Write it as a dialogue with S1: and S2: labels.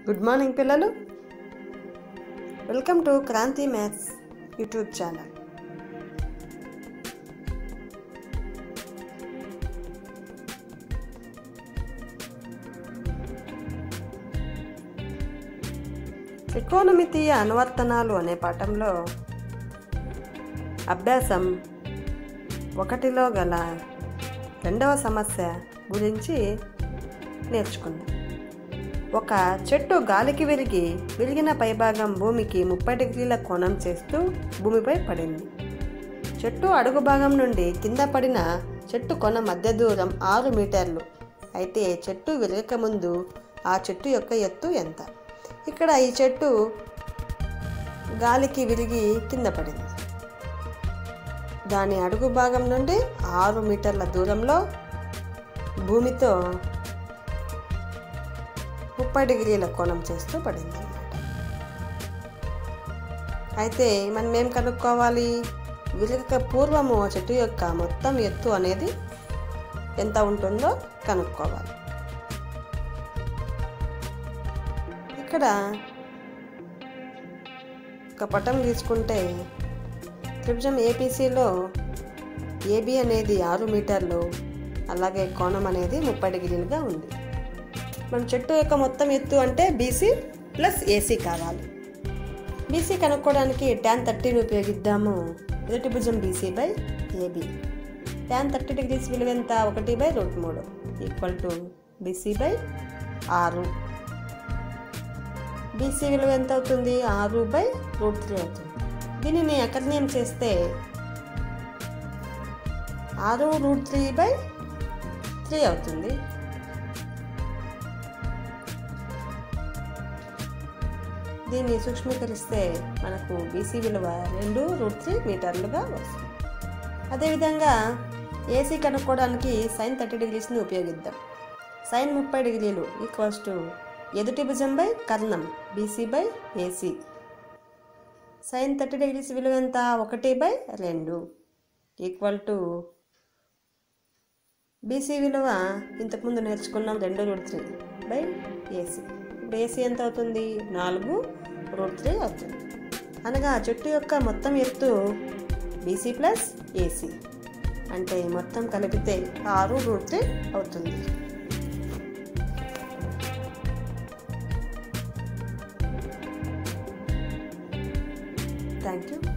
S1: good morning పిల్లలు welcome to Kranti maths YouTube channel త్రికోణమితీయ అనువర్తనాలు అనే పాఠంలో అభ్యాసం ఒకటిలో గల రెండవ సమస్య గురించి నేర్చుకుందాం ఒక చెట్టు గాలికి విరిగి విరిగిన పైభాగం భూమికి ముప్పై డిగ్రీల కోణం చేస్తూ భూమిపై పడింది చెట్టు అడుగు భాగం నుండి కింద పడిన చెట్టు కొన మధ్య దూరం ఆరు మీటర్లు అయితే చెట్టు విరగక ముందు ఆ చెట్టు యొక్క ఎత్తు ఎంత ఇక్కడ ఈ చెట్టు గాలికి విరిగి కింద పడింది దాని అడుగు భాగం నుండి ఆరు మీటర్ల దూరంలో భూమితో ముప్పై డిగ్రీల కోణం చేస్తూ పడింది అన్నమాట అయితే మనం ఏం కనుక్కోవాలి విరగక పూర్వము ఆ చెట్టు యొక్క మొత్తం ఎత్తు అనేది ఎంత ఉంటుందో కనుక్కోవాలి ఇక్కడ ఒక పటం తీసుకుంటే త్రిభుజం ఏపీసీలో ఏబి అనేది ఆరు మీటర్లు అలాగే కోణం అనేది ముప్పై డిగ్రీలుగా ఉంది మన చెట్టు యొక్క మొత్తం ఎత్తు అంటే బీసీ ప్లస్ ఏసీ కావాలి బీసీ కనుక్కోవడానికి ట్యాన్ థర్టీని ఉపయోగిద్దాము ఎదుటి భుజం BC by AB tan thirty degrees విలువ ఎంత ఒకటి బై రూట్ మూడు ఈక్వల్ టు బీసీ బై ఆరు బీసీ విలువ ఎంత అవుతుంది ఆరు బై రూట్ త్రీ అవుతుంది దీనిని అకర్ణీయం చేస్తే ఆరు రూట్ త్రీ బై త్రీ అవుతుంది దీన్ని సూక్ష్మీకరిస్తే మనకు బీసీ విలువ రెండు రూట్ త్రీ మీటర్లుగా వస్తుంది అదేవిధంగా ఏసీ కనుక్కోవడానికి సైన్ థర్టీ డిగ్రీస్ని ఉపయోగిద్దాం సైన్ ముప్పై డిగ్రీలు ఈక్వల్స్ టు ఎదుటి భుజం బై కర్ణం BC by AC sine thirty degrees విలువ ఎంత ఒకటి బై రెండు ఈక్వల్ టు బీసీ విలువ ఇంతకుముందు నేర్చుకున్నాం రెండు రూట్ త్రీ బై ఏసీ ఇప్పుడు ఏసీ ఎంత అవుతుంది నాలుగు రూట్ త్రీ అవుతుంది అనగా చెట్టు యొక్క మొత్తం ఎత్తు బీసీ ప్లస్ ఏసీ అంటే మొత్తం కలిపితే ఆరు రూట్ త్రీ అవుతుంది థ్యాంక్ యూ